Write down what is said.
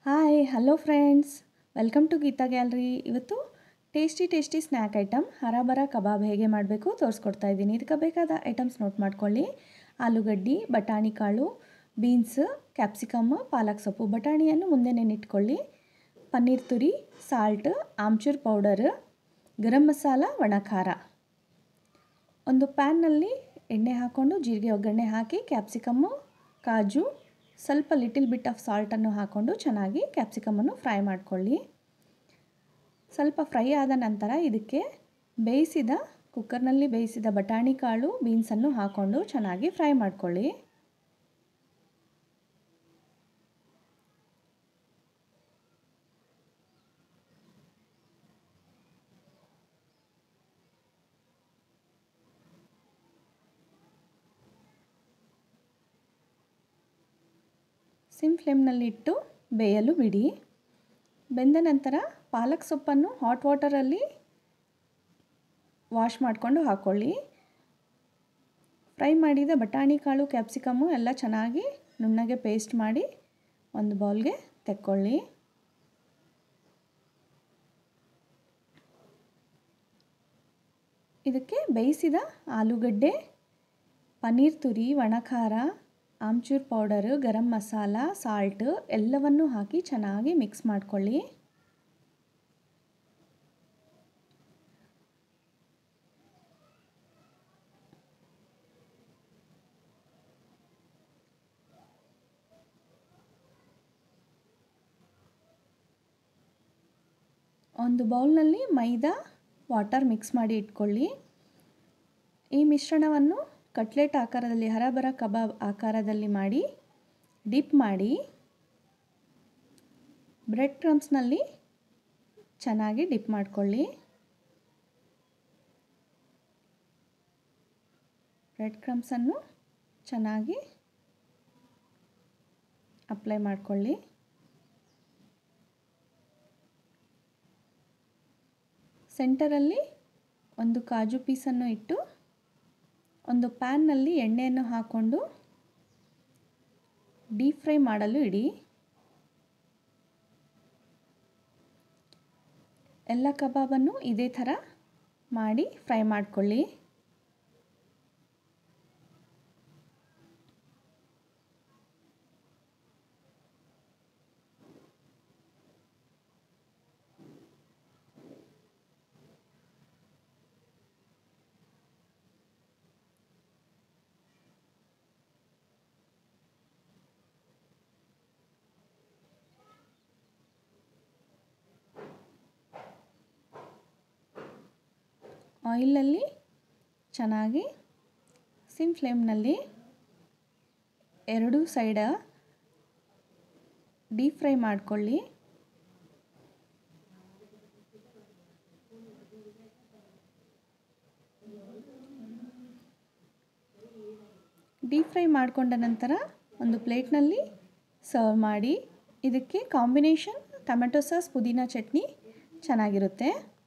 hi hello friends welcome to Geetha gallery ಇವತ್ತು tasty tasty snack item ಹರಾಬರ ಕಬಾಬ್ ಹೇಗೆ ಮಾಡಬೇಕು ತೋರಿಸ್ಕೊಡ್ತಾ ಇದ್ದೀನಿ ಇದಕ್ಕೆ ಬೇಕಾದ ಐಟಮ್ಸ್ ನೋಟ್ ಮಾಡ್ಕೊಳ್ಳಿ ಆಲೂಗಡ್ಡಿ ಬಟಾಣಿ ಕಾಳು ಬೀನ್ಸ್ ಕ್ಯಾಪ್ಸಿಕಮ್ ಪಾಲಕ್ ಸೊಪ್ಪು ಬಟಾಣಿಯನ್ನು ಮುಂದೆ ನೆನಿಟ್ಕೊಳ್ಳಿ ಪನ್ನೀರ್ ತುರಿ ಸಾಲ್ಟ್ ಆಮ್ಚೂರ್ ಪೌಡರ್ ಗರಂ ಮಸಾಲ ಒಣ ಖಾರ ಒಂದು ಪ್ಯಾನ್ನಲ್ಲಿ ಎಣ್ಣೆ ಹಾಕ್ಕೊಂಡು ಜೀರಿಗೆ ಒಗ್ಗರಣೆ ಹಾಕಿ ಕ್ಯಾಪ್ಸಿಕಮ್ಮು ಕಾಜು ಸ್ವಲ್ಪ ಲಿಟಿಲ್ ಬಿಟ್ ಆಫ್ ಸಾಲ್ಟನ್ನು ಹಾಕ್ಕೊಂಡು ಚೆನ್ನಾಗಿ ಕ್ಯಾಪ್ಸಿಕಮನ್ನು ಫ್ರೈ ಮಾಡ್ಕೊಳ್ಳಿ ಸ್ವಲ್ಪ ಫ್ರೈ ಆದ ನಂತರ ಇದಕ್ಕೆ ಬೇಯಿಸಿದ ಕುಕ್ಕರ್ನಲ್ಲಿ ಬೇಯಿಸಿದ ಬಟಾಣಿ ಕಾಳು ಬೀನ್ಸನ್ನು ಹಾಕ್ಕೊಂಡು ಚೆನ್ನಾಗಿ ಫ್ರೈ ಮಾಡ್ಕೊಳ್ಳಿ ಸಿಮ್ ಫ್ಲೇಮ್ನಲ್ಲಿಟ್ಟು ಬೇಯಲು ಬಿಡಿ ಬೆಂದ ನಂತರ ಪಾಲಕ್ ಸೊಪ್ಪನ್ನು ಹಾಟ್ ವಾಟರಲ್ಲಿ ವಾಶ್ ಮಾಡಿಕೊಂಡು ಹಾಕ್ಕೊಳ್ಳಿ ಫ್ರೈ ಮಾಡಿದ ಬಟಾಣಿ ಕಾಳು ಕ್ಯಾಪ್ಸಿಕಮ್ಮು ಎಲ್ಲ ಚೆನ್ನಾಗಿ ನುಣ್ಣಗೆ ಪೇಸ್ಟ್ ಮಾಡಿ ಒಂದು ಬೌಲ್ಗೆ ತೆಕ್ಕೊಳ್ಳಿ ಇದಕ್ಕೆ ಬೇಯಿಸಿದ ಆಲೂಗಡ್ಡೆ ಪನ್ನೀರ್ ತುರಿ ಒಣಖಾರ ಆಮ್ಚೂರ್ ಪೌಡರು ಗರಂ ಮಸಾಲ ಸಾಲ್ಟ್ ಎಲ್ಲವನ್ನು ಹಾಕಿ ಚೆನ್ನಾಗಿ ಮಿಕ್ಸ್ ಮಾಡ್ಕೊಳ್ಳಿ ಒಂದು ಬೌಲ್ನಲ್ಲಿ ಮೈದಾ ವಾಟರ್ ಮಿಕ್ಸ್ ಮಾಡಿ ಇಟ್ಕೊಳ್ಳಿ ಈ ಮಿಶ್ರಣವನ್ನು ಕಟ್ಲೆಟ್ ಆಕಾರದಲ್ಲಿ ಹರಬರ ಕಬಾಬ್ ಆಕಾರದಲ್ಲಿ ಮಾಡಿ ಡಿಪ್ ಮಾಡಿ ಬ್ರೆಡ್ ಕ್ರಮ್ಸ್ನಲ್ಲಿ ಚೆನ್ನಾಗಿ ಡಿಪ್ ಮಾಡಿಕೊಳ್ಳಿ ಬ್ರೆಡ್ ಕ್ರಮ್ಸನ್ನು ಚೆನ್ನಾಗಿ ಅಪ್ಲೈ ಮಾಡಿಕೊಳ್ಳಿ ಸೆಂಟರಲ್ಲಿ ಒಂದು ಕಾಜು ಪೀಸನ್ನು ಇಟ್ಟು ಒಂದು ಪ್ಯಾನ್ನಲ್ಲಿ ಎಣ್ಣೆಯನ್ನು ಹಾಕ್ಕೊಂಡು ಡೀಪ್ ಫ್ರೈ ಮಾಡಲು ಇಡಿ ಎಲ್ಲ ಕಬಾಬನ್ನು ಇದೇ ಥರ ಮಾಡಿ ಫ್ರೈ ಮಾಡಿಕೊಳ್ಳಿ ಆಯಿಲಲ್ಲಿ ಚೆನ್ನಾಗಿ ಸಿಮ್ ಫ್ಲೇಮ್ನಲ್ಲಿ ಎರಡೂ ಸೈಡ ಡೀಪ್ ಫ್ರೈ ಮಾಡಿಕೊಳ್ಳಿ ಡೀಪ್ ಫ್ರೈ ಮಾಡಿಕೊಂಡ ನಂತರ ಒಂದು ಪ್ಲೇಟ್ನಲ್ಲಿ ಸರ್ವ್ ಮಾಡಿ ಇದಕ್ಕೆ ಕಾಂಬಿನೇಷನ್ ಟೊಮೆಟೊ ಸಾಸ್ ಪುದೀನ ಚಟ್ನಿ ಚೆನ್ನಾಗಿರುತ್ತೆ